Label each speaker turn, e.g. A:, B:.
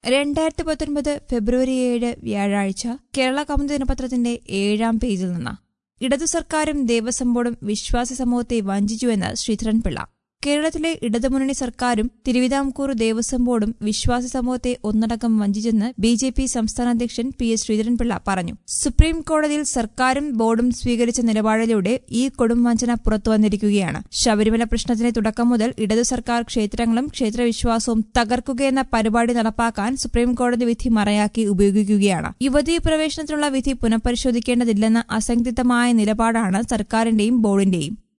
A: രണ്ടായിരത്തി പത്തൊൻപത് ഫെബ്രുവരി ഏഴ് വ്യാഴാഴ്ച കേരള കൗമുദി ദിനപത്രത്തിന്റെ ഏഴാം പേജിൽ നിന്ന് ഇടതു സർക്കാരും ദേവസ്വം ബോർഡും വിശ്വാസി സമൂഹത്തെ വഞ്ചിച്ചുവെന്ന് ശ്രീധരൻപിള്ള കേരളത്തിലെ ഇടതുമുന്നണി സർക്കാരും തിരുവിതാംകൂർ ദേവസ്വം ബോർഡും വിശ്വാസി സമൂഹത്തെ ഒന്നടങ്കം വഞ്ചിച്ചെന്ന് ബി ജെ പി സംസ്ഥാന അധ്യക്ഷൻ പി എസ് ശ്രീധരൻപിള്ള പറഞ്ഞു സുപ്രീം കോടതിയിൽ സർക്കാരും ബോർഡും സ്വീകരിച്ച നിലപാടിലൂടെ ഈ കൊടും വഞ്ചന പുറത്തുവന്നിരിക്കുകയാണ് ശബരിമല പ്രശ്നത്തിന് തുടക്കം മുതൽ ഇടതു സർക്കാർ ക്ഷേത്രങ്ങളും ക്ഷേത്രവിശ്വാസവും തകർക്കുകയെന്ന പരിപാടി നടപ്പാക്കാൻ സുപ്രീം കോടതി വിധി മറയാക്കി ഉപയോഗിക്കുകയാണ് യുവതീ പ്രവേശനത്തിനുള്ള വിധി പുനഃപരിശോധിക്കേണ്ടതില്ലെന്ന അസംദിഗ്ധമായ നിലപാടാണ് സർക്കാരിന്റെയും ബോർഡിന്റെയും